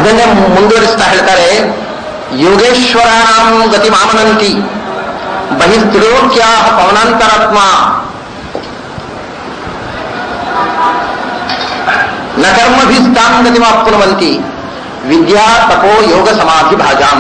ಅದನ್ನೇ ಮುಂದುವರಿಸ್ತಾ ಹೇಳ್ತಾರೆ ಯೋಗೇಶ್ವರಾಣಂ ಗತಿ ಮಾಮನಂತಿ ಬಹಿಸ್ತ್ರಿಲೋಕ್ಯಾ ಪವನಾಂತರಾತ್ಮ ನ ಕರ್ಮಭಿಸ್ತಾಂ ಗತಿಮಾಪ್ನುವಂತಿ ವಿದ್ಯಾ ತಪೋ ಯೋಗ ಸಮಾಧಿ ಭಾಜಾಂ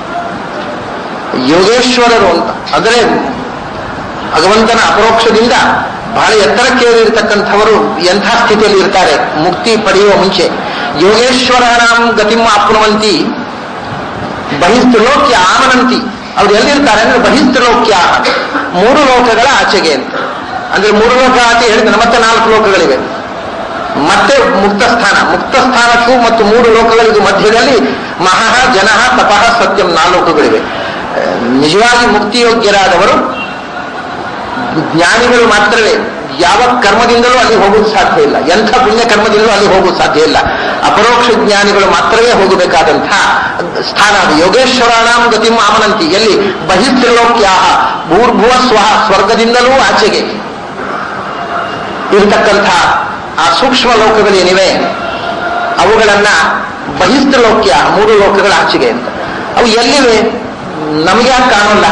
ಯೋಗೇಶ್ವರರು ಅಂತ ಅಂದರೆ ಭಗವಂತನ ಅಪರೋಕ್ಷದಿಂದ ಬಹಳ ಎತ್ತರಕ್ಕೆ ಇರತಕ್ಕಂಥವರು ಎಂಥ ಸ್ಥಿತಿಯಲ್ಲಿ ಇರ್ತಾರೆ ಮುಕ್ತಿ ಪಡೆಯುವ ಮುಂಚೆ ಯೋಗೇಶ್ವರನಾಂ ಗತಿಂ ಆಪ್ನುವಂತಿ ಬಹಿಸ್ತ್ರಿಲೋಕ್ಯ ಆಮನಂತಿ ಅವ್ರು ಎಲ್ಲಿರ್ತಾರೆ ಅಂದ್ರೆ ಬಹಿಸ್ತ್ರಿಲೋಕ್ಯ ಮೂರು ಲೋಕಗಳ ಆಚೆಗೆ ಅಂತ ಅಂದ್ರೆ ಮೂರು ಲೋಕ ಆಚೆ ಹೇಳಿದ್ರೆ ಮತ್ತೆ ನಾಲ್ಕು ಲೋಕಗಳಿವೆ ಮತ್ತೆ ಮುಕ್ತ ಸ್ಥಾನ ಮುಕ್ತ ಸ್ಥಾನಕ್ಕೂ ಮತ್ತು ಮೂರು ಲೋಕಗಳಿಗೂ ಮಧ್ಯದಲ್ಲಿ ಮಹಃ ಜನಃ ತಪಃ ಸತ್ಯಂ ನಾಲ್ಕುಗಳಿವೆ ಅಹ್, ನಿಜವಾಗಿ ಮುಕ್ತಿಯೋಗ್ಯರಾದವರು ಜ್ಞಾನಿಗಳು ಮಾತ್ರವೇ ಯಾವ ಕರ್ಮದಿಂದಲೂ ಅಲ್ಲಿ ಹೋಗೋದು ಸಾಧ್ಯ ಇಲ್ಲ ಎಂಥ ಪುಣ್ಯ ಕರ್ಮದಿಂದಲೂ ಅಲ್ಲಿ ಹೋಗೋದು ಸಾಧ್ಯ ಇಲ್ಲ ಅಪರೋಕ್ಷ ಜ್ಞಾನಿಗಳು ಮಾತ್ರವೇ ಹೋಗಬೇಕಾದಂಥ ಸ್ಥಾನ ಅದು ಯೋಗೇಶ್ವರಾಣಾಂ ಗತಿಂ ಆಮನಂತಿ ಎಲ್ಲಿ ಬಹಿಸ್ತ್ರಿಲೋಕ್ಯಾಹ ಭೂರ್ಭುವ ಸ್ವಹ ಸ್ವರ್ಗದಿಂದಲೂ ಆಚೆಗೆ ಇರತಕ್ಕಂಥ ಆ ಸೂಕ್ಷ್ಮ ಲೋಕಗಳೇನಿವೆ ಅವುಗಳನ್ನ ಬಹಿಸ್ತ್ರಿಲೋಕ್ಯ ಮೂರು ಲೋಕಗಳ ಆಚೆಗೆ ಅಂತ ಅವು ಎಲ್ಲಿವೆ ನಮಗೆ ಯಾಕೆ ಕಾಣೋಲ್ಲ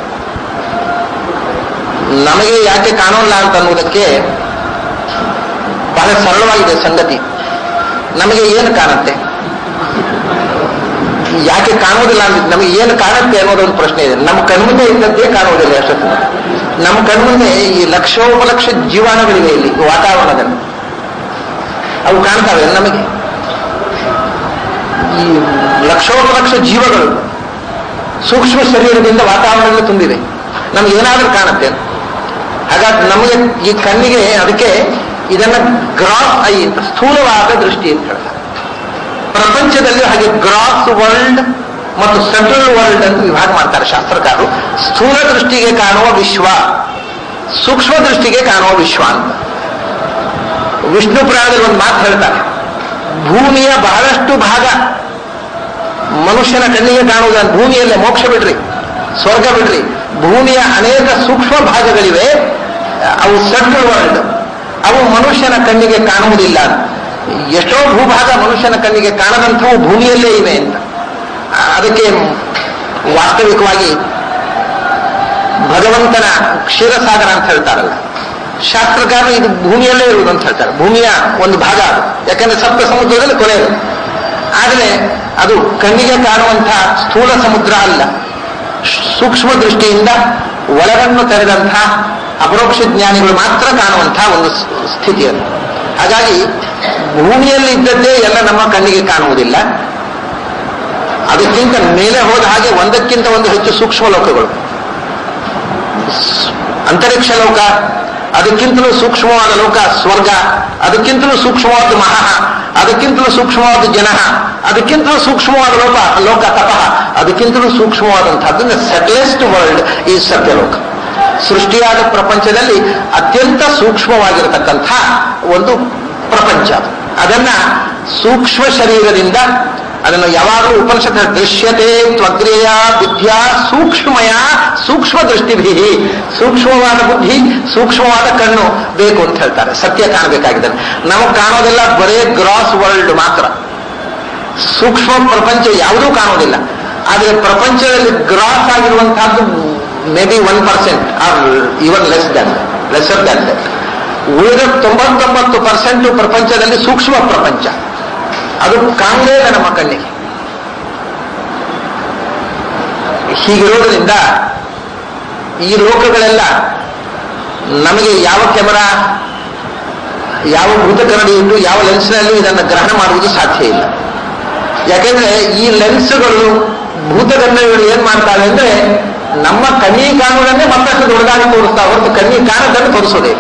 ನಮಗೆ ಯಾಕೆ ಕಾಣೋಲ್ಲ ಅಂತ ಅನ್ನೋದಕ್ಕೆ ಬಹಳ ಸರಳವಾಗಿದೆ ಸಂಗತಿ ನಮಗೆ ಏನು ಕಾಣುತ್ತೆ ಯಾಕೆ ಕಾಣುವುದಿಲ್ಲ ಅಂದ್ರೆ ನಮಗೆ ಏನು ಕಾಣುತ್ತೆ ಅನ್ನೋದೊಂದು ಪ್ರಶ್ನೆ ಇದೆ ನಮ್ಮ ಕಣ್ಮುಂದೆ ಇದ್ದದ್ದೇ ಕಾಣುವುದಿಲ್ಲ ಅಷ್ಟೊತ್ತು ನಮ್ಮ ಕಣ್ಮುಂದೆ ಈ ಲಕ್ಷೋಪಲಕ್ಷ ಜೀವಾಣುಗಳಿವೆ ಇಲ್ಲಿ ವಾತಾವರಣದಲ್ಲಿ ಅವು ಕಾಣ್ತವೆ ನಮಗೆ ಈ ಲಕ್ಷೋಪಲಕ್ಷ ಜೀವಗಳು ಸೂಕ್ಷ್ಮ ಶರೀರದಿಂದ ವಾತಾವರಣದಲ್ಲಿ ತುಂಬಿವೆ ನಮ್ಗೆ ಏನಾದ್ರೂ ಕಾಣುತ್ತೆ ಹಾಗಾಗಿ ನಮಗೆ ಈ ಕಣ್ಣಿಗೆ ಅದಕ್ಕೆ ಇದನ್ನ ಗ್ರಾಸ್ ಐ ಅಂತ ಸ್ಥೂಲವಾದ ದೃಷ್ಟಿ ಅಂತ ಹೇಳ್ತಾರೆ ಪ್ರಪಂಚದಲ್ಲಿ ಹಾಗೆ ಗ್ರಾಸ್ ವರ್ಲ್ಡ್ ಮತ್ತು ಸೆಂಟ್ರಲ್ ವರ್ಲ್ಡ್ ಅಂತ ವಿಭಾಗ ಮಾಡ್ತಾರೆ ಶಾಸ್ತ್ರಕಾರರು ಸ್ಥೂಲ ದೃಷ್ಟಿಗೆ ಕಾಣುವ ವಿಶ್ವ ಸೂಕ್ಷ್ಮ ದೃಷ್ಟಿಗೆ ಕಾಣುವ ವಿಶ್ವ ಅಂತ ವಿಷ್ಣು ಪುರಾಣದಲ್ಲಿ ಒಂದು ಮಾತು ಹೇಳ್ತಾರೆ ಭೂಮಿಯ ಬಹಳಷ್ಟು ಭಾಗ ಮನುಷ್ಯನ ಕಣ್ಣಿಗೆ ಕಾಣುವುದನ್ನು ಭೂಮಿಯಲ್ಲೇ ಮೋಕ್ಷ ಬಿಡ್ರಿ ಸ್ವರ್ಗ ಬಿಡ್ರಿ ಭೂಮಿಯ ಅನೇಕ ಸೂಕ್ಷ್ಮ ಭಾಗಗಳಿವೆ ಅವು ಸೆಂಟ್ರಲ್ ವರ್ಲ್ಡ್ ಅವು ಮನುಷ್ಯನ ಕಣ್ಣಿಗೆ ಕಾಣುವುದಿಲ್ಲ ಎಷ್ಟೋ ಭೂಭಾಗ ಮನುಷ್ಯನ ಕಣ್ಣಿಗೆ ಕಾಣದಂಥವು ಭೂಮಿಯಲ್ಲೇ ಇವೆ ಅಂತ ಅದಕ್ಕೆ ವಾಸ್ತವಿಕವಾಗಿ ಭಗವಂತನ ಕ್ಷೀರಸಾಗರ ಅಂತ ಹೇಳ್ತಾರಲ್ಲ ಶಾಸ್ತ್ರಕಾರರು ಇದು ಭೂಮಿಯಲ್ಲೇ ಇರುವುದು ಅಂತ ಹೇಳ್ತಾರೆ ಭೂಮಿಯ ಒಂದು ಭಾಗ ಅದು ಯಾಕಂದ್ರೆ ಸಪ್ತ ಸಮುದ್ರದಲ್ಲಿ ಕೊನೆಯದು ಆದರೆ ಅದು ಕಣ್ಣಿಗೆ ಕಾಣುವಂತಹ ಸ್ಥೂಲ ಸಮುದ್ರ ಅಲ್ಲ ಸೂಕ್ಷ್ಮ ದೃಷ್ಟಿಯಿಂದ ಒಳಗಣ್ಣು ತೆರೆದಂಥ ಅಪರೋಕ್ಷ ಜ್ಞಾನಿಗಳು ಮಾತ್ರ ಕಾಣುವಂತಹ ಒಂದು ಸ್- ಸ್ಥಿತಿ ಅದು ಹಾಗಾಗಿ ಭೂಮಿಯಲ್ಲಿ ಇದ್ದದ್ದೇ ಎಲ್ಲ ನಮ್ಮ ಕಣ್ಣಿಗೆ ಕಾಣುವುದಿಲ್ಲ ಅದಕ್ಕಿಂತ ಮೇಲೆ ಹೋದ ಹಾಗೆ ಒಂದಕ್ಕಿಂತ ಒಂದು ಹೆಚ್ಚು ಸೂಕ್ಷ್ಮ ಲೋಕಗಳು ಸ್- ಅಂತರಿಕ್ಷ ಲೋಕ ಅದಕ್ಕಿಂತಲೂ ಸೂಕ್ಷ್ಮವಾದ ಲೋಕ ಸ್ವರ್ಗ ಅದಕ್ಕಿಂತಲೂ ಸೂಕ್ಷ್ಮವಾದ ಮಹಃ ಅದಕ್ಕಿಂತಲೂ ಸೂಕ್ಷ್ಮವಾದ ಜನಃ ಅದಕ್ಕಿಂತಲೂ ಸೂಕ್ಷ್ಮವಾದ ಲೋಕ ಲೋಕ ತಪಃ ಅದಕ್ಕಿಂತಲೂ ಸೂಕ್ಷ್ಮವಾದಂತಹದ್ದು ಸೆಟ್ಲೆಸ್ಟ್ ವರ್ಲ್ಡ್ ಈ ಸತ್ಯಲೋಕ ಸೃಷ್ಟಿಯಾದ ಪ್ರಪಂಚದಲ್ಲಿ ಅತ್ಯಂತ ಸೂಕ್ಷ್ಮವಾಗಿರತಕ್ಕಂಥ ಒಂದು ಪ್ರಪಂಚ ಅದು. ಅದನ್ನ ಸೂಕ್ಷ್ಮ ಶರೀರದಿಂದ ಅದನ್ನು ಯಾವಾಗಲೂ ಉಪನಿಷತ್ ದೃಶ್ಯತೆ ತ್ವಗ್ರೇಯ ಬುದ್ಧಿಯ ಸೂಕ್ಷ್ಮಯ ಸೂಕ್ಷ್ಮ ದೃಷ್ಟಿಭಿ ಸೂಕ್ಷ್ಮವಾದ ಬುದ್ಧಿ ಸೂಕ್ಷ್ಮವಾದ ಕಣ್ಣು ಬೇಕು ಅಂತ ಹೇಳ್ತಾರೆ ಸತ್ಯ ಕಾಣಬೇಕಾಗಿದೆ ನಮಗೆ ಕಾಣೋದೆಲ್ಲ ಬರೇ ಗ್ರಾಸ್ ವರ್ಲ್ಡ್ ಮಾತ್ರ ಸೂಕ್ಷ್ಮ ಪ್ರಪಂಚ ಯಾವುದೂ ಕಾಣೋದಿಲ್ಲ ಆದರೆ ಪ್ರಪಂಚದಲ್ಲಿ ಗ್ರಾಸ್ ಆಗಿರುವಂತಹದ್ದು may be one percent or even less than lesser than that ಉಳಿದ ತೊಂಬತ್ತೊಂಬತ್ತು ಪರ್ಸೆಂಟ್ ಪ್ರಪಂಚದಲ್ಲಿ ಸೂಕ್ಷ್ಮ ಪ್ರಪಂಚ ಅದು ಕಾಣಲೇ ಇಲ್ಲ ನಮ್ಮ ಕಣ್ಣಿಗೆ ಹೀಗಿರೋದ್ರಿಂದ ಈ ಲೋಕಗಳೆಲ್ಲ ನಮಗೆ ಯಾವ ಕೆಮರಾ ಯಾವ ಭೂತ ಕನ್ನಡಿ ಇಟ್ಟು ಯಾವ ಲೆನ್ಸ್ನಲ್ಲೂ ಇದನ್ನು ಗ್ರಹಣ ಮಾಡುವುದು ಸಾಧ್ಯ ಇಲ್ಲ ಯಾಕೆಂದ್ರೆ ಈ ಲೆನ್ಸ್ಗಳು ಭೂತಗನ್ನಡಿಗಳು ಏನ್ ಮಾಡ್ತಾವೆ ಅಂದ್ರೆ ನಮ್ಮ ಕಣ್ಣಿಗೆ ಕಾಣುವುದನ್ನೇ ಮತ್ತಷ್ಟು ದೊಡ್ಡದಾಗಿ ತೋರಿಸ್ತಾ ಹೊರತು ಕಣ್ಣಿಗೆ ಕಾಣದನ್ನು ತೋರಿಸೋದೇ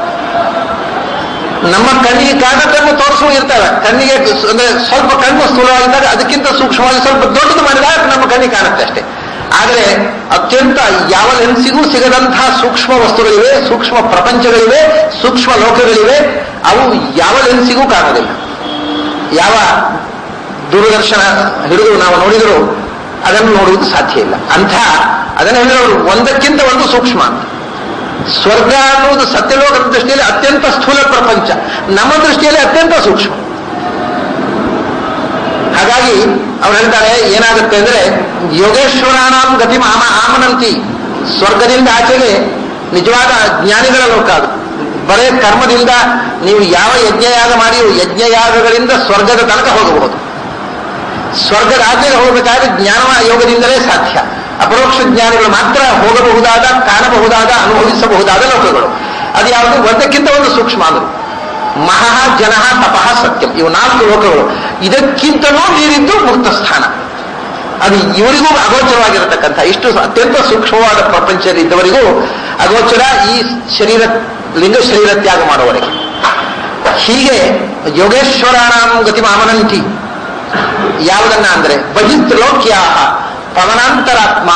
ನಮ್ಮ ಕಣ್ಣಿಗೆ ಕಾಣದನ್ನು ತೋರಿಸುವ ಇರ್ತವೆ ಕಣ್ಣಿಗೆ ಅಂದ್ರೆ ಸ್ವಲ್ಪ ಕಣ್ಣು ಸ್ಥೂಲವಾಗಿದ್ದಾಗ ಅದಕ್ಕಿಂತ ಸೂಕ್ಷ್ಮವಾಗಿ ಸ್ವಲ್ಪ ದೊಡ್ಡದು ಮಾಡಿದಾಗ ನಮ್ಮ ಕಣ್ಣಿಗೆ ಕಾಣುತ್ತೆ ಅಷ್ಟೇ ಆದರೆ ಅತ್ಯಂತ ಯಾವ ಲೆನ್ಸಿಗೂ ಸಿಗದಂತಹ ಸೂಕ್ಷ್ಮ ವಸ್ತುಗಳಿವೆ ಸೂಕ್ಷ್ಮ ಪ್ರಪಂಚಗಳಿವೆ ಸೂಕ್ಷ್ಮ ಲೋಕಗಳಿವೆ ಅವು ಯಾವ ಲೆನ್ಸಿಗೂ ಕಾಣೋದಿಲ್ಲ ಯಾವ ದೂರದರ್ಶನ ಹಿಡಿದು ನಾವು ನೋಡಿದರೂ ಅದನ್ನು ನೋಡುವುದು ಸಾಧ್ಯ ಇಲ್ಲ ಅಂಥ ಅದನ್ನು ಹೇಳಿದವರು ಒಂದಕ್ಕಿಂತ ಒಂದು ಸೂಕ್ಷ್ಮ ಅಂತ ಸ್ವರ್ಗ ಅನ್ನುವುದು ಸತ್ಯಲೋಕದ ದೃಷ್ಟಿಯಲ್ಲಿ ಅತ್ಯಂತ ಸ್ಥೂಲ ಪ್ರಪಂಚ ನಮ್ಮ ದೃಷ್ಟಿಯಲ್ಲಿ ಅತ್ಯಂತ ಸೂಕ್ಷ್ಮ ಹಾಗಾಗಿ ಅವ್ರು ಹೇಳ್ತಾರೆ ಏನಾಗುತ್ತೆ ಅಂದ್ರೆ ಯೋಗೇಶ್ವರಾಣಾಂ ಗತಿ ಆಮ ಆಮನಂತಿ ಸ್ವರ್ಗದಿಂದ ಆಚೆಗೆ ನಿಜವಾದ ಜ್ಞಾನಿಗಳ ಲೋಕ ಅದು ಬರೇ ಕರ್ಮದಿಂದ ನೀವು ಯಾವ ಯಜ್ಞಯಾಗ ಮಾಡಿಯೂ ಯಜ್ಞಯಾಗಗಳಿಂದ ಸ್ವರ್ಗದ ತನಕ ಹೋಗಬಹುದು ಸ್ವರ್ಗದ ಆಚೆಗೆ ಹೋಗಬೇಕಾದ್ರೆ ಜ್ಞಾನ ಯೋಗದಿಂದಲೇ ಸಾಧ್ಯ ಅಪರೋಕ್ಷ ಜ್ಞಾನಿಗಳು ಮಾತ್ರ ಹೋಗಬಹುದಾದ ಕಾಣಬಹುದಾದ ಅನುಭವಿಸಬಹುದಾದ ಲೋಕಗಳು ಅದು ಯಾವುದು ಒಂದಕ್ಕಿಂತ ಒಂದು ಸೂಕ್ಷ್ಮ ಅಂದರು ಮಹಾ ಜನಃ ತಪಃ ಸತ್ಯಂ ಇವು ನಾಲ್ಕು ಲೋಕಗಳು ಇದಕ್ಕಿಂತಲೂ ಮೀರಿದ್ದು ಮುಕ್ತ ಸ್ಥಾನ ಅದು ಇವರಿಗೂ ಅಗೋಚರವಾಗಿರತಕ್ಕಂಥ ಇಷ್ಟು ಅತ್ಯಂತ ಸೂಕ್ಷ್ಮವಾದ ಪ್ರಪಂಚದಲ್ಲಿದ್ದವರಿಗೂ ಅಗೋಚರ ಈ ಶರೀರ ಲಿಂಗ ಶರೀರ ತ್ಯಾಗ ಮಾಡುವವರೆಗೆ ಹೀಗೆ ಯೋಗೇಶ್ವರಾಣಾಂ ಗತಿ ಮಾಮನಂತಿ ಯಾವುದನ್ನ ಅಂದ್ರೆ ಬಹಿಸ್ತ್ರಿಲೋಕ್ಯಾ ಪವನಾಂತರಾತ್ಮ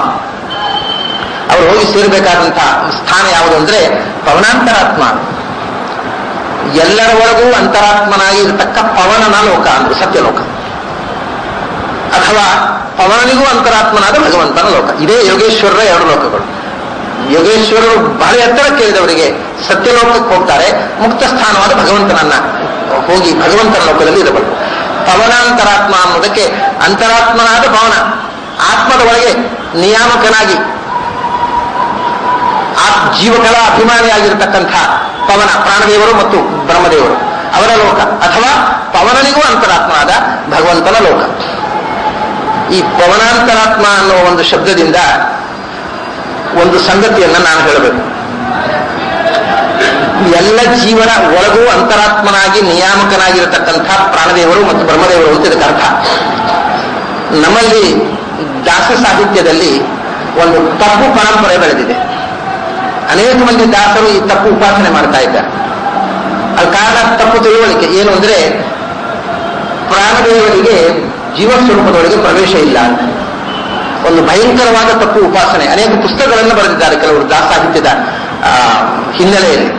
ಅವರು ಹೋಗಿ ಸೇರಬೇಕಾದಂತಹ ಸ್ಥಾನ ಯಾವುದು ಅಂದ್ರೆ ಪವನಾಂತರಾತ್ಮ ಎಲ್ಲರ ಒಳಗೂ ಅಂತರಾತ್ಮನಾಗಿ ಇರತಕ್ಕ ಪವನನ ಲೋಕ ಅಂದ್ರೆ ಸತ್ಯಲೋಕ ಅಥವಾ ಪವನನಿಗೂ ಅಂತರಾತ್ಮನಾದ ಭಗವಂತನ ಲೋಕ ಇದೇ ಯೋಗೇಶ್ವರರ ಎರಡು ಲೋಕಗಳು ಯೋಗೇಶ್ವರರು ಬಹಳ ಎತ್ತರ ಕೇಳಿದವರಿಗೆ ಸತ್ಯಲೋಕಕ್ಕೆ ಹೋಗ್ತಾರೆ ಮುಕ್ತ ಸ್ಥಾನವಾದ ಭಗವಂತನನ್ನ ಹೋಗಿ ಭಗವಂತನ ಲೋಕದಲ್ಲಿ ಇರಬಲ್ಲ ಪವನಾಂತರಾತ್ಮ ಅನ್ನೋದಕ್ಕೆ ಅಂತರಾತ್ಮನಾದ ಪವನ ಆತ್ಮದ ಒಳಗೆ ನಿಯಾಮಕನಾಗಿ ಆ ಜೀವಗಳ ಅಭಿಮಾನಿಯಾಗಿರ್ತಕ್ಕಂಥ ಪವನ ಪ್ರಾಣದೇವರು ಮತ್ತು ಬ್ರಹ್ಮದೇವರು ಅವರ ಲೋಕ ಅಥವಾ ಪವನನಿಗೂ ಅಂತರಾತ್ಮನಾದ ಭಗವಂತನ ಲೋಕ ಈ ಪವನಾಂತರಾತ್ಮ ಅನ್ನೋ ಒಂದು ಶಬ್ದದಿಂದ ಒಂದು ಸಂಗತಿಯನ್ನ ನಾನು ಹೇಳಬೇಕು ಎಲ್ಲ ಜೀವನ ಒಳಗೂ ಅಂತರಾತ್ಮನಾಗಿ ನಿಯಾಮಕನಾಗಿರತಕ್ಕಂಥ ಪ್ರಾಣದೇವರು ಮತ್ತು ಬ್ರಹ್ಮದೇವರು ಅಂತ ಇದಕ್ಕೆ ಅರ್ಥ ನಮ್ಮಲ್ಲಿ ದಾಸ ಸಾಹಿತ್ಯದಲ್ಲಿ ಒಂದು ತಪ್ಪು ಪರಂಪರೆ ಬೆಳೆದಿದೆ ಅನೇಕ ಮಂದಿ ದಾಸರು ಈ ತಪ್ಪು ಉಪಾಸನೆ ಮಾಡ್ತಾ ಇದ್ದಾರೆ ಅದು ಕಾರಣ ತಪ್ಪು ತಿಳುವಳಿಕೆ ಏನು ಅಂದ್ರೆ ಪ್ರಾಣದೇವರಿಗೆ ಜೀವಸ್ವರೂಪದೊಳಗೆ ಪ್ರವೇಶ ಇಲ್ಲ ಅಂತ ಒಂದು ಭಯಂಕರವಾದ ತಪ್ಪು ಉಪಾಸನೆ ಅನೇಕ ಪುಸ್ತಕಗಳನ್ನು ಬರೆದಿದ್ದಾರೆ ಕೆಲವರು ದಾಸಾಹಿತ್ಯದ ಆ, ಹಿನ್ನೆಲೆಯಲ್ಲಿ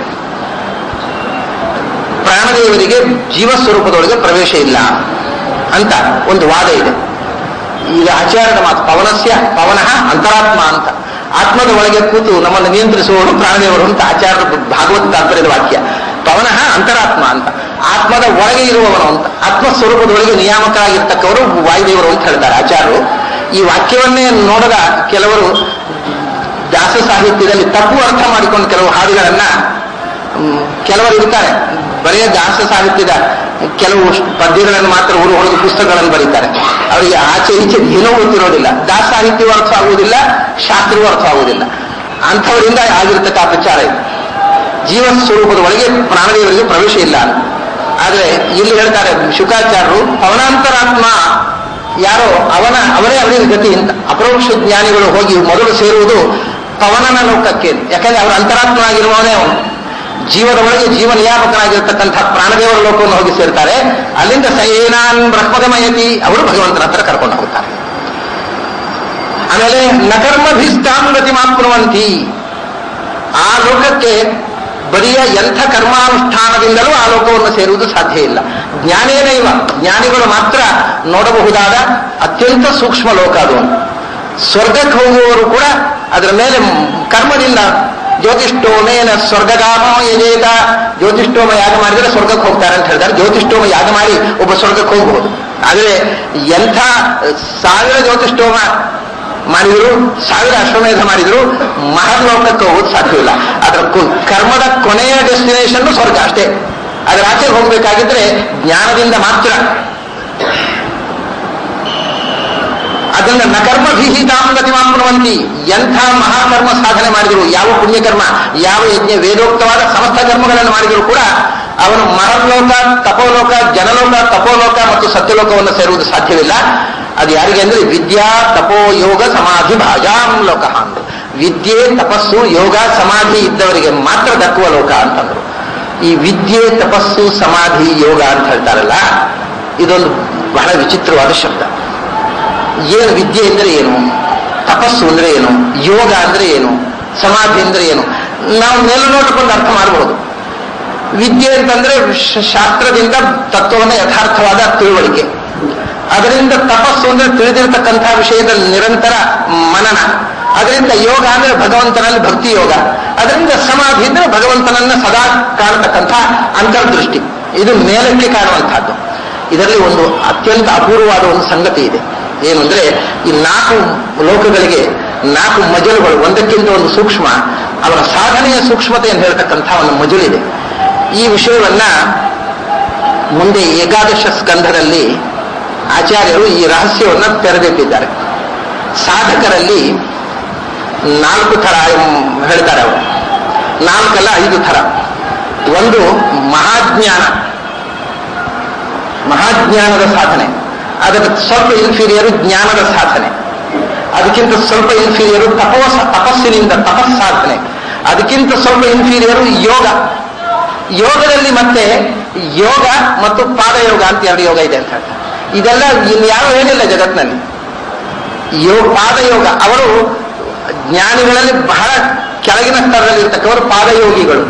ಪ್ರಾಣದೇವರಿಗೆ ಜೀವಸ್ವರೂಪದೊಳಗೆ ಪ್ರವೇಶ ಇಲ್ಲ ಅಂತ ಒಂದು ವಾದ ಇದೆ ಈಗ ಆಚಾರ್ಯದ ಮಾತು ಪವನಸ್ಯ ಪವನಃ ಅಂತರಾತ್ಮ ಅಂತ ಆತ್ಮದ ಒಳಗೆ ಕೂತು ನಮ್ಮನ್ನು ನಿಯಂತ್ರಿಸುವವರು ಪ್ರಾಣದೇವರು ಅಂತ ಆಚಾರ್ಯ ಭಾಗವತ ತಾತ್ಪರ್ಯದ ವಾಕ್ಯ ಪವನಃ ಅಂತರಾತ್ಮ ಅಂತ ಆತ್ಮದ ಒಳಗೆ ಇರುವವನು ಅಂತ ಆತ್ಮಸ್ವರೂಪದೊಳಗೆ ನಿಯಾಮಕರಾಗಿರ್ತಕ್ಕವರು ವಾಯುದೇವರು ಅಂತ ಹೇಳ್ತಾರೆ ಆಚಾರ್ಯರು ಈ ವಾಕ್ಯವನ್ನೇ ನೋಡದ ಕೆಲವರು ದಾಸ ಸಾಹಿತ್ಯದಲ್ಲಿ ತಪ್ಪು ಅರ್ಥ ಮಾಡಿಕೊಂಡು ಕೆಲವು ಹಾಡುಗಳನ್ನ ಹ್ಮ್, ಕೆಲವರು ಇರ್ತಾರೆ ಬರೆಯ ದಾಸ ಸಾಹಿತ್ಯದ ಕೆಲವು ಪದ್ಯಗಳನ್ನು ಮಾತ್ರ ಊರು ಹೊಡೆದು ಪುಸ್ತಕಗಳನ್ನು ಬರೀತಾರೆ ಅವರಿಗೆ ಆಚೆ ಈಚೆ ಏನೂ ಗೊತ್ತಿರೋದಿಲ್ಲ ದಾಸ ಸಾಹಿತ್ಯವೂ ಅರ್ಥ ಆಗುವುದಿಲ್ಲ ಶಾಸ್ತ್ರವೂ ಅರ್ಥ ಆಗುವುದಿಲ್ಲ ಅಂಥವರಿಂದ ಆಗಿರತಕ್ಕ ಪ್ರಚಾರ ಇದೆ ಜೀವ ಸ್ವರೂಪದ ಒಳಗೆ ಪ್ರಾಣದೇವರಿಗೆ ಪ್ರವೇಶ ಇಲ್ಲ ಅಂತ ಆದ್ರೆ ಇಲ್ಲಿ ಹೇಳ್ತಾರೆ ಶುಕಾಚಾರ್ಯರು ಪವನಾಂತರಾತ್ಮ ಯಾರೋ ಅವನ ಅವರೇ ಅವರಿಗೆ ಗತಿ ಅಂತ ಅಪರೋಕ್ಷ ಜ್ಞಾನಿಗಳು ಹೋಗಿ ಮೊದಲು ಸೇರುವುದು ಪವನನ ಲೋಕಕ್ಕೆ ಯಾಕಂದ್ರೆ ಅವರ ಅಂತರಾತ್ಮನಾಗಿರುವವನೇ ಅವನು ಜೀವದ ಒಳಗೆ ಜೀವ ನಿಯಾಮಕನಾಗಿರ್ತಕ್ಕಂಥ ಪ್ರಾಣದೇವರ ಲೋಕವನ್ನು ಹೋಗಿ ಸೇರ್ತಾರೆ ಅಲ್ಲಿಂದ ಸಯೇನಾನ್ ಬ್ರಹ್ಮಗಮಯತಿ ಅವರು ಭಗವಂತನ ಹತ್ರ ಕರ್ಕೊಂಡು ಹೋಗ್ತಾರೆ ಆಮೇಲೆ ನಕರ್ಮಭಿಸ್ತಾಂ ಗತಿ ಮಾಪ್ನುವಂತಿ ಆ ಲೋಕಕ್ಕೆ ಬರಿಯ ಎಂಥ ಕರ್ಮಾನುಷ್ಠಾನದಿಂದಲೂ ಆ ಲೋಕವನ್ನು ಸೇರುವುದು ಸಾಧ್ಯ ಇಲ್ಲ ಜ್ಞಾನೇನೈವ ಜ್ಞಾನಿಗಳು ಮಾತ್ರ ನೋಡಬಹುದಾದ ಅತ್ಯಂತ ಸೂಕ್ಷ್ಮ ಲೋಕ ಅದು ಸ್ವರ್ಗಕ್ಕೆ ಹೋಗುವವರು ಕೂಡ ಅದರ ಮೇಲೆ ಕರ್ಮದಿಂದ ಜ್ಯೋತಿಷ್ಠೋಮೇನ ಸ್ವರ್ಗಗಾಮೋ ಯಜೇತ ಜ್ಯೋತಿಷ್ಠೋಮ ಯಾಗ ಮಾಡಿದರೆ ಸ್ವರ್ಗಕ್ಕೆ ಹೋಗ್ತಾರೆ ಅಂತ ಹೇಳ್ತಾರೆ ಜ್ಯೋತಿಷ್ಠೋಮ ಯಾಗ ಮಾಡಿ ಒಬ್ಬ ಸ್ವರ್ಗಕ್ಕೆ ಹೋಗಬಹುದು ಆದರೆ ಎಂಥ ಸಾವಿರ ಜ್ಯೋತಿಷ್ಠೋಮ ಮಾಡಿದ್ರು ಸಾವಿರ ಅಶ್ವಮೇಧ ಮಾಡಿದ್ರು ಮಹರ್ಲೋಕಕ್ಕೆ ಹೋಗೋದು ಸಾಧ್ಯವಿಲ್ಲ ಅದರ ಕು- ಕರ್ಮದ ಕೊನೆಯ ಡೆಸ್ಟಿನೇಷನ್ ಸ್ವರ್ಗ ಅಷ್ಟೇ ಅದರ ಆಚೆ ಹೋಗಬೇಕಾಗಿದ್ರೆ ಜ್ಞಾನದಿಂದ ಮಾತ್ರ ಅದನ್ನ ನಕರ್ಮ ವಿಹಿತಾಂ ಗತಿಮಾಪ್ನುವಂತಿ ಎಂಥ ಮಹಾಕರ್ಮ ಸಾಧನೆ ಮಾಡಿದ್ರು ಯಾವ ಪುಣ್ಯಕರ್ಮ ಯಾವ ಯಜ್ಞ ವೇದೋಕ್ತವಾದ ಸಮಸ್ತ ಕರ್ಮಗಳನ್ನು ಮಾಡಿದ್ರು ಕೂಡ ಅವನು ಮಹರ್ಲೋಕ ತಪೋಲೋಕ ಜನಲೋಕ ತಪೋಲೋಕ ಮತ್ತು ಸತ್ಯಲೋಕವನ್ನು ಸೇರುವುದು ಸಾಧ್ಯವಿಲ್ಲ ಅದು ಯಾರಿಗೆ ಅಂದ್ರೆ ವಿದ್ಯಾ ತಪೋ ಯೋಗ ಸಮಾಧಿ ಭಾಜಾಂ ಲೋಕ ಅಂದ್ರು ವಿದ್ಯೆ ತಪಸ್ಸು ಯೋಗ ಸಮಾಧಿ ಇದ್ದವರಿಗೆ ಮಾತ್ರ ದಕ್ಕುವ ಲೋಕ ಅಂತಂದ್ರು ಈ ವಿದ್ಯೆ ತಪಸ್ಸು ಸಮಾಧಿ ಯೋಗ ಅಂತ ಹೇಳ್ತಾರಲ್ಲ ಇದೊಂದು ಬಹಳ ವಿಚಿತ್ರವಾದ ಶಬ್ದ ಏನು ವಿದ್ಯೆ ಅಂದ್ರೆ ಏನು ತಪಸ್ಸು ಅಂದ್ರೆ ಏನು ಯೋಗ ಅಂದ್ರೆ ಏನು ಸಮಾಧಿ ಅಂದ್ರೆ ಏನು ನಾವು ಮೇಲು ನೋಡಿಕೊಂಡು ಅರ್ಥ ಮಾಡಬಹುದು ವಿದ್ಯೆ ಅಂತಂದ್ರೆ ಶ- ಶಾಸ್ತ್ರದಿಂದ ತತ್ವವನ್ನು ಯಥಾರ್ಥವಾದ ತಿಳುವಳಿಕೆ ಅದರಿಂದ ತಪಸ್ಸು ಅಂದ್ರೆ ತಿಳಿದಿರತಕ್ಕಂಥ ವಿಷಯದ ನಿರಂತರ ಮನನ ಅದರಿಂದ ಯೋಗ ಅಂದ್ರೆ ಭಗವಂತನಲ್ಲಿ ಭಕ್ತಿ ಯೋಗ ಅದರಿಂದ ಸಮಾಧಿ ಅಂದ್ರೆ ಭಗವಂತನನ್ನ ಸದಾ ಕಾಣತಕ್ಕಂಥ ಅಂತರ್ದೃಷ್ಟಿ ಇದು ಮೇಲಕ್ಕೆ ಕಾಣುವಂತಹದ್ದು ಇದರಲ್ಲಿ ಒಂದು ಅತ್ಯಂತ ಅಪೂರ್ವವಾದ ಒಂದು ಸಂಗತಿ ಇದೆ ಏನು ಅಂದ್ರೆ ಈ ನಾಲ್ಕು ಲೋಕಗಳಿಗೆ ನಾಲ್ಕು ಮಜಲುಗಳು ಒಂದಕ್ಕಿಂತ ಒಂದು ಸೂಕ್ಷ್ಮ ಅವರ ಸಾಧನೆಯ ಸೂಕ್ಷ್ಮತೆಯನ್ನು ಹೇಳ್ತಕ್ಕಂಥ ಒಂದು ಮಜಲಿದೆ ಈ ವಿಷಯವನ್ನ ಮುಂದೆ ಏಕಾದಶ ಸ್ಕಂಧದಲ್ಲಿ ಆಚಾರ್ಯರು ಈ ರಹಸ್ಯವನ್ನ ತೆರೆದಿಟ್ಟಿದ್ದಾರೆ ಸಾಧಕರಲ್ಲಿ ನಾಲ್ಕು ಥರ ಎಂ- ಹೇಳ್ತಾರೆ ಅವರು ನಾಲ್ಕಲ್ಲ ಐದು ಥರ ಒಂದು ಮಹಾಜ್ಞಾನ ಮಹಾಜ್ಞಾನದ ಸಾಧನೆ ಅದಕ್ಕೆ ಸ್ವಲ್ಪ ಇನ್ಫೀರಿಯರು ಜ್ಞಾನದ ಸಾಧನೆ ಅದಕ್ಕಿಂತ ಸ್ವಲ್ಪ ಇನ್ಫೀರಿಯರು ತಪೋಸ ತಪಸ್ಸಿನಿಂದ ತಪಸ್ಸಾಧನೆ ಅದಕ್ಕಿಂತ ಸ್ವಲ್ಪ ಇನ್ಫೀರಿಯರು ಯೋಗ ಯೋಗದಲ್ಲಿ ಮತ್ತೆ ಯೋಗ ಮತ್ತು ಪಾದಯೋಗ ಅಂತ ಎರಡು ಯೋಗ ಇದೆ ಅಂತ ಹೇಳ್ತಾರೆ ಇದೆಲ್ಲ ಇನ್ಯಾರು ಏನಿಲ್ಲ ಜಗತ್ತಿನಲ್ಲಿ ಯೋ ಪಾದಯೋಗ ಅವರು ಜ್ಞಾನಿಗಳಲ್ಲಿ ಬಹಳ ಕೆಳಗಿನ ಸ್ತರದಲ್ಲಿ ಇರ್ತಕ್ಕವರು ಪಾದಯೋಗಿಗಳು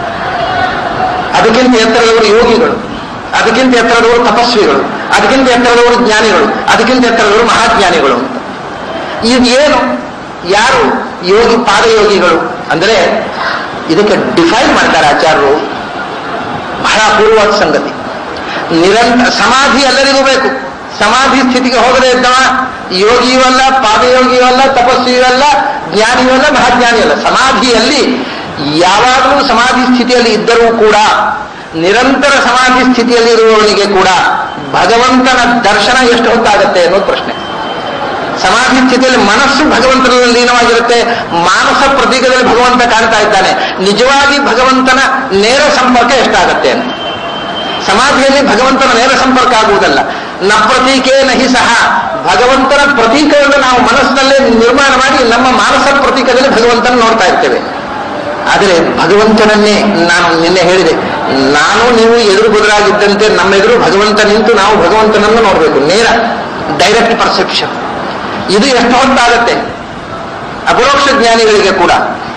ಅದಕ್ಕಿಂತ ಎತ್ತರದವರು ಯೋಗಿಗಳು ಅದಕ್ಕಿಂತ ಎತ್ತರದವರು ತಪಸ್ವಿಗಳು ಅದಕ್ಕಿಂತ ಎತ್ತರದವರು ಜ್ಞಾನಿಗಳು ಅದಕ್ಕಿಂತ ಎತ್ತರದವರು ಮಹಾಜ್ಞಾನಿಗಳು ಅಂತ ಇದು ಏನು ಯಾರು ಯೋಗಿ ಪಾದಯೋಗಿಗಳು ಅಂದ್ರೆ ಇದಕ್ಕೆ ಡಿಫೈನ್ ಮಾಡ್ತಾರೆ ಆಚಾರ್ಯರು ಬಹಳ ಅಪೂರ್ವವಾದ ಸಂಗತಿ ನಿರಂತರ ಸಮಾಧಿ ಎಲ್ಲರಿಗೂ ಬೇಕು ಸಮಾಧಿ ಸ್ಥಿತಿಗೆ ಹೋಗದೇ ಇದ್ದವ ಯೋಗಿಯೂ ಅಲ್ಲ ಪಾದಯೋಗಿಯೂ ಅಲ್ಲ ತಪಸ್ವಿಯೂ ಅಲ್ಲ ಜ್ಞಾನಿಯೂ ಅಲ್ಲ ಮಹಾಜ್ಞಾನಿಯೂ ಅಲ್ಲ ಸಮಾಧಿಯಲ್ಲಿ ಯಾವಾಗಲೂ ಸಮಾಧಿ ಸ್ಥಿತಿಯಲ್ಲಿ ಇದ್ದರೂ ಕೂಡ ನಿರಂತರ ಸಮಾಧಿ ಸ್ಥಿತಿಯಲ್ಲಿ ಇರುವವನಿಗೆ ಕೂಡ ಭಗವಂತನ ದರ್ಶನ ಎಷ್ಟು ಹೊತ್ತಾಗತ್ತೆ ಅನ್ನೋದು ಪ್ರಶ್ನೆ ಸಮಾಧಿ ಸ್ಥಿತಿಯಲ್ಲಿ ಮನಸ್ಸು ಭಗವಂತನಲ್ಲಿ ಲೀನವಾಗಿರುತ್ತೆ ಮಾನಸ ಪ್ರತೀಕದಲ್ಲಿ ಭಗವಂತ ಕಾಣ್ತಾ ಇದ್ದಾನೆ ನಿಜವಾಗಿ ಭಗವಂತನ ನೇರ ಸಂಪರ್ಕ ಎಷ್ಟಾಗತ್ತೆ ಅಂತ ಸಮಾಧಿಯಲ್ಲಿ ಭಗವಂತನ ನೇರ ಸಂಪರ್ಕ ಆಗುವುದಲ್ಲ ನ ಪ್ರತೀಕೆ ನಹಿ ಸಹ ಭಗವಂತನ ಪ್ರತೀಕವನ್ನು ನಾವು ಮನಸ್ಸಿನಲ್ಲೇ ನಿರ್ಮಾಣ ಮಾಡಿ ನಮ್ಮ ಮಾನಸ ಪ್ರತೀಕದಲ್ಲಿ ಭಗವಂತನ ನೋಡ್ತಾ ಇರ್ತೇವೆ ಆದರೆ ಭಗವಂತನನ್ನೇ ನಾನು ನಿನ್ನೆ ಹೇಳಿದೆ ನಾನು ನೀವು ಎದುರು ಬದುರಾಗಿದ್ದಂತೆ ನಮ್ಮ ಎದುರು ಭಗವಂತ ನಿಂತು ನಾವು ಭಗವಂತನನ್ನು ನೋಡಬೇಕು ನೇರ ಡೈರೆಕ್ಟ್ ಪರ್ಸೆಪ್ಷನ್ ಇದು ಎಷ್ಟು ಹೊತ್ತಾಗತ್ತೆ ಅಪರೋಕ್ಷ ಜ್ಞಾನಿಗಳಿಗೆ ಕೂಡ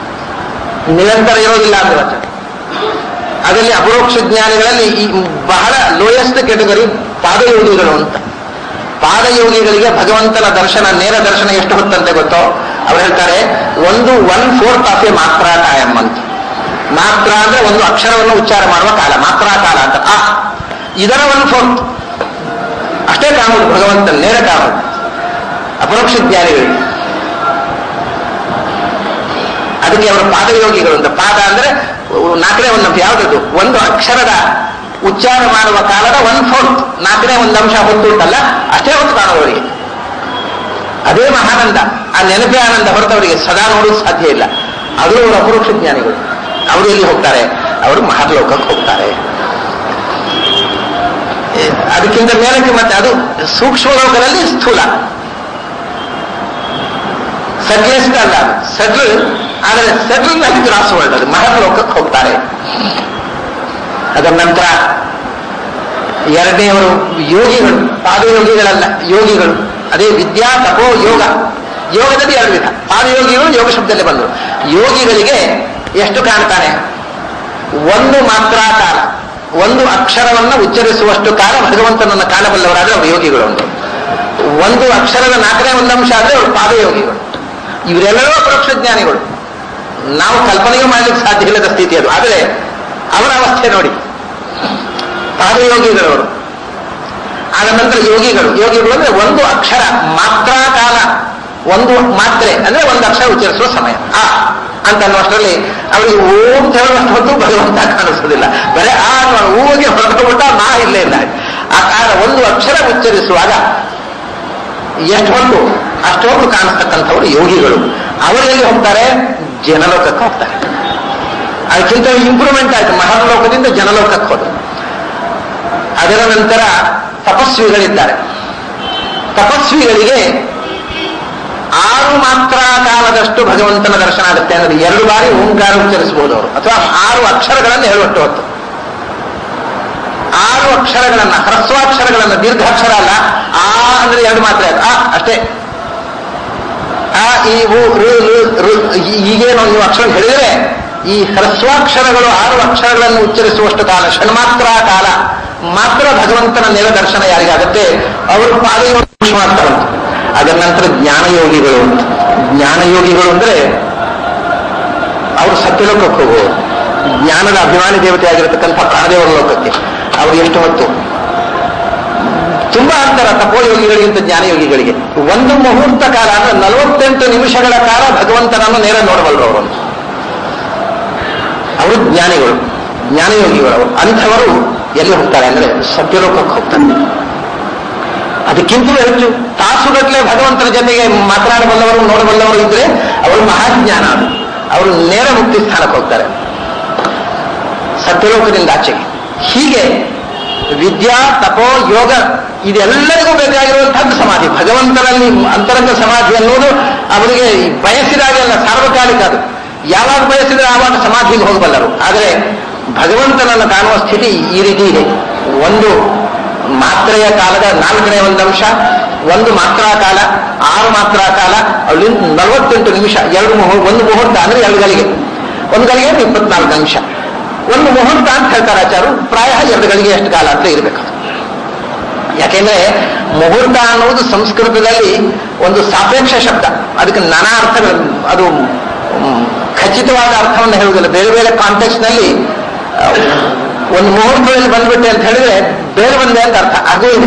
ನಿರಂತರ ಇರೋದಿಲ್ಲ ಅಂತ ವಚನ ಅದರಲ್ಲಿ ಅಪರೋಕ್ಷ ಜ್ಞಾನಿಗಳಲ್ಲಿ ಈ ಬಹಳ ಲೋಯೆಸ್ಟ್ ಕೆಟಗರಿ ಪಾದಯೋಗಿಗಳು ಅಂತ ಪಾದಯೋಗಿಗಳಿಗೆ ಭಗವಂತನ ದರ್ಶನ ನೇರ ದರ್ಶನ ಎಷ್ಟು ಹೊತ್ತಂತೆ ಗೊತ್ತೋ ಅವ್ರು ಹೇಳ್ತಾರೆ ಒಂದು ಒನ್ ಫೋರ್ತ್ ಆಫ್ ಎ ಮಾತ್ರ ಕಾಯಂ ಅಂತ ಮಾತ್ರ ಅಂದ್ರೆ ಒಂದು ಅಕ್ಷರವನ್ನು ಉಚ್ಚಾರ ಮಾಡುವ ಕಾಲ ಮಾತ್ರ ಕಾಲ ಅಂತ ಆ ಇದರ ಒನ್ ಫೋರ್ತ್ ಅಷ್ಟೇ ಕಾಣುವುದು ಭಗವಂತ ನೇರ ಕಾಣುವುದು ಅಪರೋಕ್ಷ ಜ್ಞಾನಿಗಳಿಗೆ ಅದಕ್ಕೆ ಅವರು ಪಾದಯೋಗಿಗಳು ಅಂತ ಪಾದ ಅಂದ್ರೆ ನಾಲ್ಕನೇ ಒಂದು ಅಂಶ ಯಾವ್ದದು ಒಂದು ಅಕ್ಷರದ ಉಚ್ಚಾರ ಮಾಡುವ ಕಾಲದ ಒನ್ ಫೋರ್ತ್ ನಾಲ್ಕನೇ ಒಂದು ಅಂಶ ಹೊತ್ತು ಉಂಟಲ್ಲ ಅಷ್ಟೇ ಹೊತ್ತು ಕಾಣುವವರಿಗೆ ಅದೇ ಮಹಾನಂದ ಆ ನೆನಪೇ ಆನಂದ ಹೊರತವರಿಗೆ ಸದಾ ನೋಡೋದು ಸಾಧ್ಯ ಇಲ್ಲ ಅದು ಅವರು ಅಪರೋಕ್ಷ ಜ್ಞಾನಿಗಳು ಅವರು ಎಲ್ಲಿ ಹೋಗ್ತಾರೆ ಅವರು ಮಹಾಲೋಕಕ್ಕೆ ಹೋಗ್ತಾರೆ ಏ, ಅದಕ್ಕಿಂತ ಮೇಲಕ್ಕೆ ಮತ್ತೆ ಅದು ಸೂಕ್ಷ್ಮ ಲೋಕದಲ್ಲಿ ಸ್ಥೂಲ ಸೆಟ್ಲೆಸ್ಟ್ ಅಲ್ಲ ಸೆಟ್ಲ್ ಆದರೆ ಸೆಟ್ಲ್ ನಲ್ಲಿ ಕ್ರಾಸ್ ವರ್ಲ್ಡ್ ಅದು ಮಹಾಲೋಕಕ್ಕೆ ಹೋಗ್ತಾರೆ ಅದರ ನಂತರ ಎರಡನೆಯವರು ಯೋಗಿಗಳು ಪಾದಯೋಗಿಗಳಲ್ಲ ಯೋಗಿಗಳು ಅದೇ ವಿದ್ಯಾ ತಪೋ ಯೋಗ ಯೋಗದಲ್ಲಿ ಎರಡು ವಿಧ ಪಾದಯೋಗಿಗಳು ಯೋಗ ಶಬ್ದದಲ್ಲಿ ಬಂದರು ಯೋಗಿಗಳಿಗೆ ಎಷ್ಟು ಕಾಣ್ತಾನೆ ಒಂದು ಮಾತ್ರ ಕಾಲ ಒಂದು ಅಕ್ಷರವನ್ನು ಉಚ್ಚರಿಸುವಷ್ಟು ಕಾಲ ಭಗವಂತನನ್ನು ಕಾಣಬಲ್ಲವರಾದ್ರೆ ಅವರು ಯೋಗಿಗಳು ಅಂತ ಒಂದು ಅಕ್ಷರದ ನಾಲ್ಕನೇ ಒಂದು ಅಂಶ ಆದ್ರೆ ಅವರು ಪಾದಯೋಗಿಗಳು ಇವರೆಲ್ಲರೂ ಅಪರೋಕ್ಷ ಜ್ಞಾನಿಗಳು ನಾವು ಕಲ್ಪನೆಯೂ ಮಾಡಲಿಕ್ಕೆ ಸಾಧ್ಯ ಇಲ್ಲದ ಸ್ಥಿತಿ ಅದು ಆದರೆ ಅವರ ಅವಸ್ಥೆ ನೋಡಿ ಪಾದಯೋಗಿಗಳವರು ಆದ ನಂತರ ಯೋಗಿಗಳು ಯೋಗಿಗಳು ಅಂದ್ರೆ ಒಂದು ಅಕ್ಷರ ಮಾತ್ರ ಕಾಲ ಒಂದು ಮಾತ್ರೆ ಅಂದ್ರೆ ಒಂದು ಅಕ್ಷರ ಉಚ್ಚರಿಸುವ ಸಮಯ ಆ ಅಂತ ಅನ್ನುವಷ್ಟರಲ್ಲಿ ಅವರಿಗೆ ಓಂ ಅಂತ ಹೇಳುವಷ್ಟು ಹೊತ್ತು ಭಗವಂತ ಕಾಣಿಸೋದಿಲ್ಲ ಬರೀ ಆ ಅನ್ನುವ ಹೂವಿಗೆ ಹೊರಟುಬಿಟ್ಟ ನಾ ಇಲ್ಲೇ ಇಲ್ಲ ಆ ಕಾಲ ಒಂದು ಅಕ್ಷರ ಉಚ್ಚರಿಸುವಾಗ ಎಷ್ಟು ಹೊತ್ತು ಅಷ್ಟು ಹೊತ್ತು ಕಾಣಿಸ್ತಕ್ಕಂಥವ್ರು ಯೋಗಿಗಳು ಅವರು ಎಲ್ಲಿ ಹೋಗ್ತಾರೆ ಜನಲೋಕಕ್ಕೆ ಹೋಗ್ತಾರೆ ಅದಕ್ಕಿಂತ ಇಂಪ್ರೂವ್ಮೆಂಟ್ ಆಯ್ತು ಮಹಾಲೋಕದಿಂದ ಜನಲೋಕಕ್ಕೆ ಹೋದ್ರು ಅದರ ನಂತರ ತಪಸ್ವಿಗಳಿದ್ದಾರೆ ತಪಸ್ವಿಗಳಿಗೆ ಆರು ಮಾತ್ರ ಕಾಲದಷ್ಟು ಭಗವಂತನ ದರ್ಶನ ಆಗುತ್ತೆ ಅಂದ್ರೆ ಎರಡು ಬಾರಿ ಓಂಕಾರ ಉಚ್ಚರಿಸಬಹುದು ಅವರು ಅಥವಾ ಆರು ಅಕ್ಷರಗಳನ್ನು ಹೇಳುವಷ್ಟು ಹೊತ್ತು ಆರು ಅಕ್ಷರಗಳನ್ನ ಹ್ರಸ್ವಾಕ್ಷರಗಳನ್ನ ದೀರ್ಘಾಕ್ಷರ ಅಲ್ಲ ಆ ಅಂದ್ರೆ ಎರಡು ಮಾತ್ರ ಆ ಅಷ್ಟೇ ಆ ಈ ಉ ಋ ಲು, ಋ ಈ- ಈಗೇನು ನೀವು ಅಕ್ಷರ ಹೇಳಿದರೆ ಈ ಹ್ರಸ್ವಾಕ್ಷರಗಳು ಆರು ಅಕ್ಷರಗಳನ್ನು ಉಚ್ಚರಿಸುವಷ್ಟು ಕಾಲ ಷಣ್ಮಾತ್ರ ಕಾಲ ಮಾತ್ರ ಭಗವಂತನ ನೇರ ದರ್ಶನ ಯಾರಿಗಾಗುತ್ತೆ ಅವರು ಪಾದಯೋಗಿ ಮಾಡ್ತಾರಂತೆ ಅದರ ನಂತರ ಜ್ಞಾನಯೋಗಿಗಳು ಅಂತ ಜ್ಞಾನಯೋಗಿಗಳು ಅಂದ್ರೆ ಅವರು ಸತ್ಯಲೋಕಕ್ಕೆ ಹೋಗುವರು ಜ್ಞಾನದ ಅಭಿಮಾನಿ ದೇವತೆ ಆಗಿರತಕ್ಕಂಥ ಪ್ರಾಣದೇವರ ಲೋಕಕ್ಕೆ ಅವರು ಎಷ್ಟು ಹೊತ್ತು ತಪೋಯೋಗಿಗಳಿಗಿಂತ ಜ್ಞಾನಯೋಗಿಗಳಿಗೆ ಒಂದು ಮುಹೂರ್ತ ಕಾಲ ಅಂದ್ರೆ ನಲವತ್ತೆಂಟು ನಿಮಿಷಗಳ ಕಾಲ ಭಗವಂತನನ್ನು ನೇರ ನೋಡಬಲ್ಲರು ಅವರು ಅವರು ಜ್ಞಾನಿಗಳು ಜ್ಞಾನಯೋಗಿಗಳು ಅವರು ಅಂಥವರು ಎಲ್ಲಿ ಹೋಗ್ತಾರೆ ಅಂದ್ರೆ ಸತ್ಯಲೋಕಕ್ಕೆ ಹೋಗ್ತಾರೆ ಅದಕ್ಕಿಂತಲೂ ಹೆಚ್ಚು ತಾಸುಗಟ್ಟಲೆ ಭಗವಂತನ ಜೊತೆಗೆ ಮಾತನಾಡಬಲ್ಲವರು ನೋಡಬಲ್ಲವರು ಇದ್ರೆ ಅವರು ಮಹಾಜ್ಞಾನ ಅದು ಅವರು ನೇರ ಮುಕ್ತಿ ಸ್ಥಾನಕ್ಕೆ ಹೋಗ್ತಾರೆ ಸತ್ಯಲೋಕದಿಂದ ಆಚೆಗೆ ಹೀಗೆ ವಿದ್ಯಾ ತಪೋ ಯೋಗ ಇದೆಲ್ಲರಿಗೂ ಬೇಕಾಗಿರುವಂತಹದ್ದು ಸಮಾಧಿ ಭಗವಂತನಲ್ಲಿ ಅಂತರಂಗ ಸಮಾಧಿ ಅನ್ನೋದು ಅವರಿಗೆ ಬಯಸಿದಾಗೆಲ್ಲ ಸಾರ್ವಕಾಲಿಕ ಅದು ಯಾವಾಗ ಬಯಸಿದ್ರೆ ಆವಾಗ ಸಮಾಧಿಗೆ ಹೋಗಬಲ್ಲರು ಆದರೆ ಭಗವಂತನನ್ನು ಕಾಣುವ ಸ್ಥಿತಿ ಈ ರೀತಿ ಇದೆ ಒಂದು ಮಾತ್ರೆಯ ಕಾಲದ ನಾಲ್ಕನೇ ಒಂದು ಅಂಶ ಒಂದು ಮಾತ್ರಾ ಕಾಲ ಆರು ಮಾತ್ರಾ ಕಾಲ ಅಲ್ಲಿಂದ ನಲವತ್ತೆಂಟು ನಿಮಿಷ ಎರಡು ಮುಹೂರ್ತ ಒಂದು ಮುಹೂರ್ತ ಅಂದ್ರೆ ಎರಡು ಗಳಿಗೆ ಒಂದು ಗಳಿಗೆ ಅಂದ್ರೆ ಇಪ್ಪತ್ನಾಲ್ಕು ನಿಮಿಷ ಒಂದು ಮುಹೂರ್ತ ಅಂತ ಹೇಳ್ತಾರೆ ಆಚಾರು ಪ್ರಾಯ ಎರಡು ಗಳಿಗೆ ಎಷ್ಟು ಕಾಲ ಅಂತ ಇರಬೇಕು ಯಾಕೆಂದ್ರೆ ಮುಹೂರ್ತ ಅನ್ನುವುದು ಸಂಸ್ಕೃತದಲ್ಲಿ ಒಂದು ಸಾಪೇಕ್ಷ ಶಬ್ದ ಅದಕ್ಕೆ ನಾನಾ ಅರ್ಥಗಳು ಅದು ಮ್, ಖಚಿತವಾದ ಅರ್ಥವನ್ನು ಹೇಳುವುದಿಲ್ಲ ಬೇರೆ ಬೇರೆ ಕಾಂಟೆಕ್ಸ್ಟ್ ನಲ್ಲಿ ಆ, ಒಂದು ಮುಹೂರ್ತದಲ್ಲಿ ಬಂದ್ಬಿಟ್ಟೆ ಅಂತ ಹೇಳಿದ್ರೆ ಬೇರೆ ಬಂದೆ ಅಂತ ಅರ್ಥ ಅದು ಇದೆ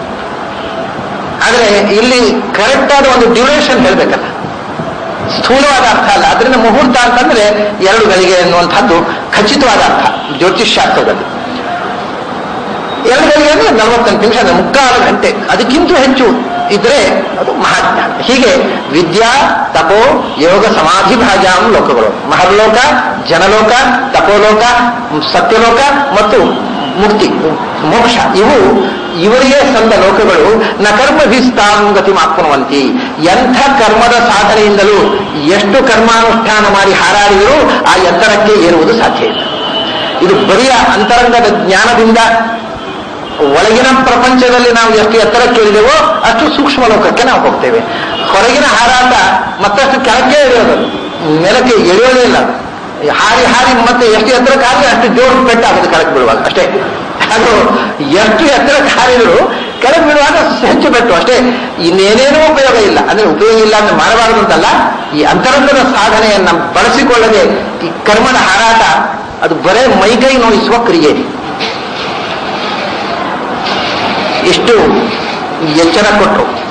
ಆದ್ರೆ ಇಲ್ಲಿ ಕರೆಕ್ಟ್ ಆದ ಒಂದು ಡ್ಯೂರೇಷನ್ ಹೇಳ್ಬೇಕಲ್ಲ ಸ್ಥೂಲವಾದ ಅರ್ಥ ಅಲ್ಲ ಅದರಿಂದ ಮುಹೂರ್ತ ಅಂತಂದ್ರೆ ಎರಡು ಗಳಿಗೆ ಎನ್ನುವಂಥದ್ದು ಖಚಿತವಾದ ಅರ್ಥ ಜ್ಯೋತಿಷ್ಶಾಸ್ತ್ರದಲ್ಲಿ ಎರಡು ಗಳಿಗೆ ಅಂದ್ರೆ ನಲವತ್ತೆಂಟು ನಿಮಿಷ ಅಂದ್ರೆ ಮುಕ್ಕಾಲು ಗಂಟೆ ಅದಕ್ಕಿಂತ ಹೆಚ್ಚು ಇದ್ರೆ ಅದು ಮಹಾಜ್ಞಾನ ಹೀಗೆ ವಿದ್ಯಾ ತಪೋ ಯೋಗ ಸಮಾಧಿ ಭಾಜಾಂ ಲೋಕಗಳು ಮಹರ್ಲೋಕ ಜನಲೋಕ ತಪೋಲೋಕ ಸತ್ಯಲೋಕ ಮತ್ತು ಮುಕ್ತಿ ಮೋಕ್ಷ ಇವು ಇವರಿಗೆ ಸಂದ ಲೋಕಗಳು ನ ಕರ್ಮಭಿಸ್ತಾಂ ಗತಿ ಮಾಪ್ನುವಂತಿ ಎಂಥ ಕರ್ಮದ ಸಾಧನೆಯಿಂದಲೂ ಎಷ್ಟು ಕರ್ಮಾನುಷ್ಠಾನ ಮಾಡಿ ಹಾರಾಡಿದರೂ ಆ ಎತ್ತರಕ್ಕೆ ಏರುವುದು ಸಾಧ್ಯ ಇಲ್ಲ ಇದು ಬರಿಯ ಅಂತರಂಗದ ಜ್ಞಾನದಿಂದ ಒಳಗಿನ ಪ್ರಪಂಚದಲ್ಲಿ ನಾವು ಎಷ್ಟು ಎತ್ತರಕ್ಕೆ ಇಳಿದೆವೋ ಅಷ್ಟು ಸೂಕ್ಷ್ಮ ಲೋಕಕ್ಕೆ ನಾವು ಹೋಗ್ತೇವೆ ಹೊರಗಿನ ಹಾರಾಟ ಮತ್ತಷ್ಟು ಕೆಳಕ್ಕೆ ಇಳಿಯೋದು ನೆಲಕ್ಕೆ ಎಳೆಯೋದೇ ಇಲ್ಲ ಅದು. ಹಾರಿ ಹಾರಿ ಮತ್ತೆ ಎಷ್ಟು ಎತ್ತರಕ್ಕೆ ಹಾರಿ ಅಷ್ಟು ಜೋರು ಪೆಟ್ಟಾಗುತ್ತೆ ಕೆಳಗೆ ಬೀಳುವಾಗ ಅಷ್ಟೇ ಅದು ಎಷ್ಟು ಎತ್ತರಕ್ಕೆ ಹಾರಿದ್ರು ಕೆಳಗೆ ಬೀಳುವಾಗ ಹೆಚ್ಚು ಪೆಟ್ಟು ಅಷ್ಟೇ ಇನ್ನೇನೇನೂ ಉಪಯೋಗ ಇಲ್ಲ ಅಂದ್ರೆ ಉಪಯೋಗ ಇಲ್ಲ ಅಂತ ಮಾಡಬಾರದು ಅಂತಲ್ಲ ಈ ಅಂತರಂಗದ ಸಾಧನೆಯನ್ನ ಬಳಸಿಕೊಳ್ಳದೆ ಈ ಕರ್ಮದ ಹಾರಾಟ ಅದು ಬರೇ ಮೈಕೈ ನೋಯಿಸುವ ಕ್ರಿಯೆ ಇಷ್ಟು ಎಚ್ಚರ ಕೊಟ್ಟು